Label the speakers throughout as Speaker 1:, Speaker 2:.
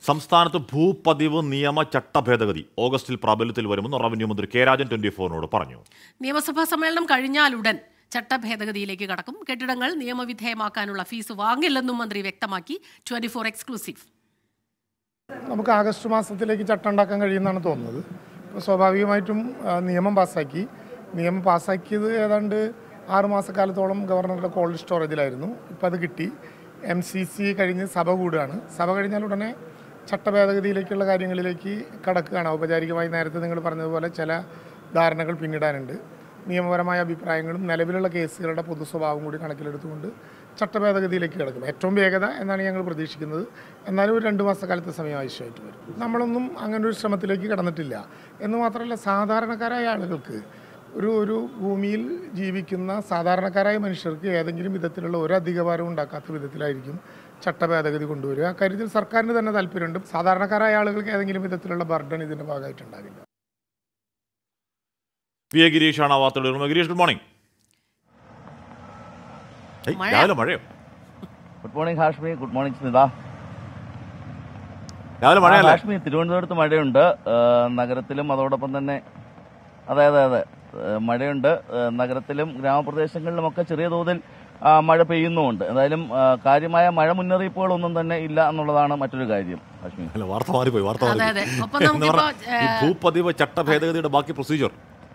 Speaker 1: സംസ്ഥാനത്ത് ഭൂപതിവ് നിയമ ചട്ട ഭേദഗതി ഓഗസ്റ്റിൽ പ്രാബല്യത്തിൽ വരുമെന്ന് റവന്യൂ മന്ത്രി കെ രാജൻ ട്വന്റി ഫോറിനോട് പറഞ്ഞു
Speaker 2: നിയമസഭാ സമ്മേളനം കഴിഞ്ഞാലുടൻ ചട്ടഭേദഗതിയിലേക്ക് കടക്കും കെട്ടിടങ്ങൾ നിയമവിധേയമാക്കാനുള്ള ഫീസ് വാങ്ങില്ലെന്നും മന്ത്രി വ്യക്തമാക്കി ട്വന്റി ഫോർ എക്സ്ക്ലൂസീവ്
Speaker 3: നമുക്ക് ആഗസ്റ്റ് മാസത്തിലേക്ക് ചട്ടം ഉണ്ടാക്കാൻ കഴിയുമെന്നാണ് തോന്നുന്നത് അപ്പോൾ സ്വാഭാവികമായിട്ടും ആ, നിയമം പാസ്സാക്കി നിയമം പാസ്സാക്കിയത് ഏതാണ്ട് ആറ് മാസക്കാലത്തോളം ഗവർണറുടെ കോൾഡ് സ്റ്റോറേജിലായിരുന്നു ഇപ്പം അത് കിട്ടി എം സി സി കഴിഞ്ഞ് സഭ കൂടുകയാണ് സഭ കഴിഞ്ഞാൽ ഉടനെ ചട്ടഭേദഗതിയിലേക്കുള്ള കാര്യങ്ങളിലേക്ക് കടക്കുകയാണ് ഔപചാരികമായി നേരത്തെ നിങ്ങൾ പറഞ്ഞതുപോലെ ചില ധാരണകൾ പിന്നിടാനുണ്ട് നിയമപരമായ അഭിപ്രായങ്ങളും നിലവിലുള്ള കേസുകളുടെ പൊതു സ്വഭാവം കൂടി കണക്കിലെടുത്തുകൊണ്ട് ചട്ടഭേദഗതിയിലേക്ക് കിടക്കും ഏറ്റവും വേഗത എന്നാണ് ഞങ്ങൾ പ്രതീക്ഷിക്കുന്നത് എന്നാലും ഒരു രണ്ട് മാസക്കാലത്തെ സമയം ആവശ്യമായിട്ട് വരും നമ്മളൊന്നും അങ്ങനെ ഒരു ശ്രമത്തിലേക്ക് കടന്നിട്ടില്ല എന്ന് മാത്രമല്ല സാധാരണക്കാരായ ആളുകൾക്ക് ഒരു ഒരു ഭൂമിയിൽ ജീവിക്കുന്ന സാധാരണക്കാരായ മനുഷ്യർക്ക് ഏതെങ്കിലും വിധത്തിലുള്ള ഒരു അധികഭാരം ഉണ്ടാക്കാത്ത വിധത്തിലായിരിക്കും ചട്ടഭേദഗതി കൊണ്ടുവരിക അക്കാര്യത്തിൽ സർക്കാരിന് തന്നെ താല്പര്യമുണ്ട് സാധാരണക്കാരായ ആളുകൾക്ക് ഏതെങ്കിലും വിധത്തിലുള്ള ബർഡൻ ഇതിൻ്റെ ഭാഗമായിട്ടുണ്ടാകില്ല
Speaker 1: വി എ ഗിരീഷാണ് ആ വാർത്തകൾ ഗിരീഷ് ഗുഡ് മോർണിംഗ് ഏയ്,
Speaker 2: മഴ.
Speaker 1: രാവിലെ മഴയോ
Speaker 4: good morning Hashmi good morning Smitha
Speaker 1: രാവിലെ
Speaker 4: ആ,
Speaker 1: മഴയല്ലേ
Speaker 4: ഹാഷ്മി തിരുവനന്തപുരത്ത് മഴയുണ്ട് ആ, നഗരത്തിലും അതോടൊപ്പം തന്നെ അതെ അതെ അതെ ആ, മഴയുണ്ട് ആ, നഗരത്തിലും ഗ്രാമപ്രദേശങ്ങളിലുമൊക്കെ ചെറിയ തോതിൽ ആ, മഴ പെയ്യുന്നുമുണ്ട് എന്തായാലും ആ, കാര്യമായ മഴ മുന്നറിയിപ്പുകളൊന്നും തന്നെ ഇല്ല എന്നുള്ളതാണ് മറ്റൊരു കാര്യം ഹാഷ്മി
Speaker 1: അല്ല വാർത്ത മാറിപ്പോയി വാർത്ത
Speaker 2: അതെ,
Speaker 1: മാറിപ്പോയി
Speaker 2: അതെ. ഒപ്പം
Speaker 1: എന്ന്
Speaker 2: നമുക്കിപ്പോ,
Speaker 1: പറഞ്ഞാൽ ഈ ഭൂപതിവ് ചട്ട ഭേദഗതിയുടെ ബാക്കി പ്രൊസീജിയർ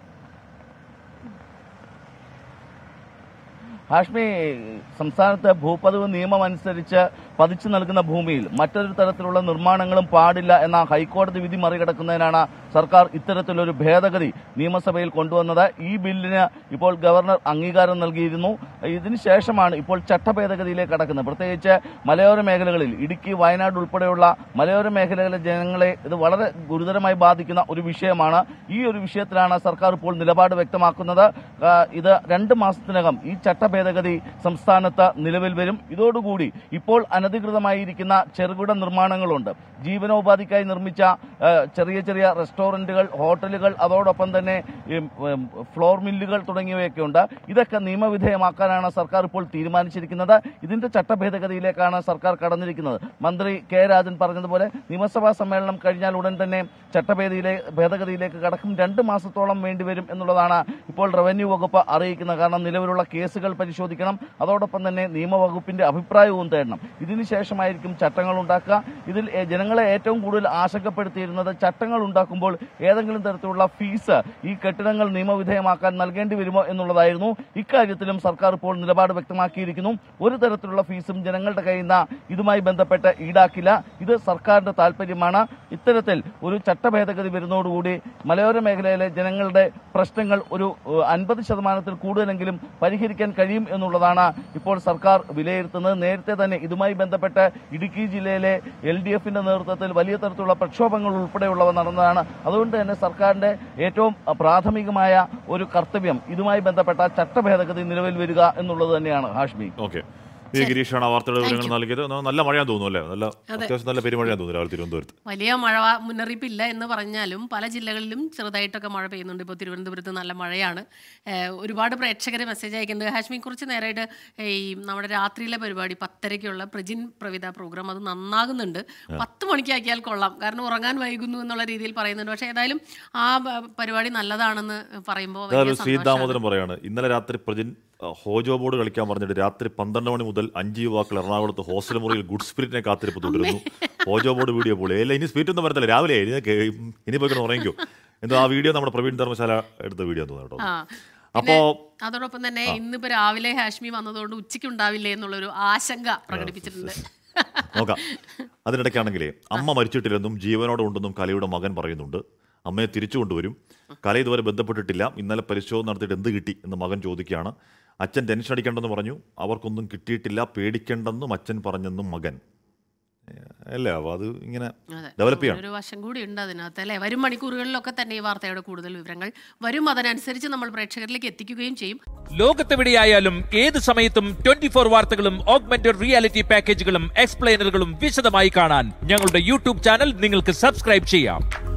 Speaker 4: ഹാഷ്മി സംസ്ഥാനത്ത് ഭൂപതിവ് നിയമം അനുസരിച്ച് പതിച്ചു നൽകുന്ന ഭൂമിയിൽ മറ്റൊരു തരത്തിലുള്ള നിർമ്മാണങ്ങളും പാടില്ല എന്ന ഹൈക്കോടതി വിധി മറികടക്കുന്നതിനാണ് സർക്കാർ ഇത്തരത്തിലൊരു ഭേദഗതി നിയമസഭയിൽ കൊണ്ടുവന്നത് ഈ ബില്ലിന് ഇപ്പോൾ ഗവർണർ അംഗീകാരം നൽകിയിരുന്നു ഇതിനുശേഷമാണ് ഇപ്പോൾ ചട്ടഭേദഗതിയിലേക്ക് കടക്കുന്നത് പ്രത്യേകിച്ച് മലയോര മേഖലകളിൽ ഇടുക്കി വയനാട് ഉൾപ്പെടെയുള്ള മലയോര മേഖലകളിലെ ജനങ്ങളെ ഇത് വളരെ ഗുരുതരമായി ബാധിക്കുന്ന ഒരു വിഷയമാണ് ഈ ഒരു വിഷയത്തിലാണ് സർക്കാർ ഇപ്പോൾ നിലപാട് വ്യക്തമാക്കുന്നത് ആ, ഇത് രണ്ട് മാസത്തിനകം ഈ ചട്ടഭേദഗതി സംസ്ഥാനത്ത് നിലവിൽ വരും ഇതോടുകൂടി ഇപ്പോൾ അനധികൃതമായിരിക്കുന്ന ചെറുകിട നിർമ്മാണങ്ങളുണ്ട് ജീവനോപാധിക്കായി നിർമ്മിച്ച ആ, ചെറിയ ചെറിയ റെസ്റ്റോറന്റുകൾ ഹോട്ടലുകൾ അതോടൊപ്പം തന്നെ ഈ, ഉം, ഫ്ലോർ മില്ലുകൾ തുടങ്ങിയവയൊക്കെ ഉണ്ട് ഇതൊക്കെ നിയമവിധേയമാക്കാനാണ് സർക്കാർ ഇപ്പോൾ തീരുമാനിച്ചിരിക്കുന്നത് ഇതിന്റെ ചട്ടഭേദഗതിയിലേക്കാണ് സർക്കാർ കടന്നിരിക്കുന്നത് മന്ത്രി കെ രാജൻ പറഞ്ഞതുപോലെ നിയമസഭാ സമ്മേളനം കഴിഞ്ഞാൽ ഉടൻ തന്നെ ചട്ടഭേദയിലെ ഭേദഗതിയിലേക്ക് കടക്കും രണ്ട് മാസത്തോളം വേണ്ടിവരും എന്നുള്ളതാണ് ഇപ്പോൾ റവന്യൂ വകുപ്പ് അറിയിക്കുന്നത് കാരണം നിലവിലുള്ള കേസുകൾ പരിശോധിക്കണം അതോടൊപ്പം തന്നെ നിയമവകുപ്പിന്റെ അഭിപ്രായവും തേടണം ഇതിനുശേഷമായിരിക്കും ചട്ടങ്ങൾ ഉണ്ടാക്കുക ഇതിൽ ഏ, ജനങ്ങളെ ഏറ്റവും കൂടുതൽ ആശങ്കപ്പെടുത്തിയിരുന്നത് ചട്ടങ്ങൾ ഉണ്ടാക്കുമ്പോൾ ഏതെങ്കിലും തരത്തിലുള്ള ഫീസ് ഈ കെട്ടിടങ്ങൾ നിയമവിധേയമാക്കാൻ നൽകേണ്ടി വരുമോ എന്നുള്ളതായിരുന്നു ഇക്കാര്യത്തിലും സർക്കാർ ഇപ്പോൾ നിലപാട് വ്യക്തമാക്കിയിരിക്കുന്നു ഒരു തരത്തിലുള്ള ഫീസും ജനങ്ങളുടെ കയ്യിൽ നിന്ന് ഇതുമായി ബന്ധപ്പെട്ട് ഈടാക്കില്ല ഇത് സർക്കാരിന്റെ താല്പര്യമാണ് ഇത്തരത്തിൽ ഒരു ചട്ടഭേദഗതി വരുന്നതോടുകൂടി മലയോര മേഖലയിലെ ജനങ്ങളുടെ പ്രശ്നങ്ങൾ ഒരു അൻപത് ശതമാനത്തിൽ കൂടുതലെങ്കിലും പരിഹരിക്കാൻ കഴിയും എന്നുള്ളതാണ് ഇപ്പോൾ സർക്കാർ വിലയിരുത്തുന്നത് നേരത്തെ തന്നെ ഇതുമായി ബന്ധപ്പെട്ട് ഇടുക്കി ജില്ലയിലെ എൽ ഡി എഫിന്റെ നേതൃത്വത്തിൽ വലിയ തരത്തിലുള്ള പ്രക്ഷോഭങ്ങൾ ഉൾപ്പെടെയുള്ളവ നടന്നതാണ് അതുകൊണ്ട് തന്നെ സർക്കാരിന്റെ ഏറ്റവും പ്രാഥമികമായ ഒരു കർത്തവ്യം ഇതുമായി ബന്ധപ്പെട്ട ചട്ടഭേദഗതി നിലവിൽ വരിക എന്നുള്ളത് തന്നെയാണ് ഹാഷ്മി
Speaker 1: ഓക്കെ വി എ ഗിരീഷാണ് ആ വാർത്തയുടെ വിവരങ്ങൾ നൽകിയത് എന്നാ നല്ല മഴയാന്ന് തോന്നുന്നു അല്ലേ നല്ല
Speaker 2: അതെ.
Speaker 1: അത്യാവശ്യം നല്ല പെരുമഴയാന്ന് തോന്നുന്നു രാവിലെ തിരുവനന്തപുരത്ത്
Speaker 2: വലിയ മഴ മുന്നറിയിപ്പില്ല എന്ന് പറഞ്ഞാലും പല ജില്ലകളിലും ചെറുതായിട്ടൊക്കെ മഴ പെയ്യുന്നുണ്ട് ഇപ്പോൾ തിരുവനന്തപുരത്ത് നല്ല മഴയാണ് ഏഹ് ഒരുപാട് പ്രേക്ഷകർ മെസ്സേജ് അയക്കുന്നുണ്ട് ഹാഷ്മി കുറച്ച് നേരമായിട്ട് ഈ നമ്മുടെ രാത്രിയിലെ പരിപാടി പത്തരയ്ക്കുള്ള പ്രജിൻ പ്രവിത പ്രോഗ്രാം അത് നന്നാകുന്നുണ്ട് പത്ത് മണിക്കാക്കിയാൽ കൊള്ളാം കാരണം ഉറങ്ങാൻ വൈകുന്നു എന്നുള്ള രീതിയിൽ പറയുന്നുണ്ട് പക്ഷേ ഏതായാലും ആ പ- പരിപാടി നല്ലതാണെന്ന് പറയുമ്പോൾ വലിയ
Speaker 1: അതായത് ശ്രീ
Speaker 2: സന്തോഷമാണ്.
Speaker 1: ദാമോദരൻ പറയാണ് ഇന്നലെ രാത്രി പ്രജിൻ അഹ്, ഹോജോ ബോർഡ് കളിക്കാൻ പറഞ്ഞിട്ട് രാത്രി പന്ത്രണ്ട് മണി മുതൽ അഞ്ച് യുവാക്കൾ എറണാകുളത്ത് ഹോസ്റ്റൽ മുറിയിൽ ഗുഡ് സ്പിരിറ്റിനെ കാത്തിരിപ്പ് തുടരുന്നു ഹോജോ ബോർഡ് വീഡിയോ പോലെ അല്ല ഇനി സ്പിരിറ്റ് ഒന്നും വരത്തില്ല രാവിലെ ഇനി കേ- ഇനി പോയി കിടന്ന് ഉറങ്ങിക്കോ എന്തോ ആ വീഡിയോ നമ്മുടെ പ്രവീൺ ധർമ്മശാല എടുത്ത വീഡിയോ തോന്നുന്നു കേട്ടോ
Speaker 2: ആ
Speaker 1: അപ്പോ
Speaker 2: അതോടൊപ്പം തന്നെ ഇന്നിപ്പോ രാവിലെ ഹാഷ്മി വന്നതുകൊണ്ട് ഉച്ചയ്ക്ക് ഉണ്ടാവില്ലേ എന്നുള്ളൊരു ആശങ്ക പ്രകടിപ്പിച്ചിട്ടുണ്ട്
Speaker 1: നോക്കാം അതിനിടയ്ക്കാണെങ്കിലേ അമ്മ മരിച്ചിട്ടില്ലെന്നും ജീവനോടെ ഉണ്ടെന്നും കലയുടെ മകൻ പറയുന്നുണ്ട് അമ്മയെ തിരിച്ചു കൊണ്ടുവരും കല ഇതുവരെ ബന്ധപ്പെട്ടിട്ടില്ല ഇന്നലെ പരിശോധന നടത്തിയിട്ട് എന്ത് കിട്ടി എന്ന് മകൻ ചോദിക്കുകയാണ് അച്ഛൻ ടെൻഷൻ അടിക്കേണ്ടെന്ന് പറഞ്ഞു അവർക്കൊന്നും കിട്ടിയിട്ടില്ല പേടിക്കേണ്ടെന്നും അച്ഛൻ പറഞ്ഞെന്നും മകൻ ഏഹ് അല്ലേ അപ്പോൾ അത് ഇങ്ങനെ
Speaker 2: അതെ.
Speaker 1: ഡെവലപ്പ് ചെയ്യണം
Speaker 2: ഒരു വശം കൂടി ഉണ്ട് അതിനകത്ത് അല്ലേ വരും മണിക്കൂറുകളിലൊക്കെ തന്നെ ഈ വാർത്തയുടെ കൂടുതൽ വിവരങ്ങൾ വരും അതിനനുസരിച്ച് നമ്മൾ പ്രേക്ഷകരിലേക്ക് എത്തിക്കുകയും ചെയ്യും
Speaker 5: ലോകത്തെവിടെയായാലും ഏത് സമയത്തും ട്വന്റി ഫോർ വാർത്തകളും ഓഗ്മെന്റഡ് റിയാലിറ്റി പാക്കേജുകളും എക്സ്പ്ലെയിനറുകളും വിശദമായി കാണാൻ ഞങ്ങളുടെ യൂട്യൂബ് ചാനൽ നിങ്ങൾക്ക് സബ്സ്ക്രൈബ് ചെയ്യാം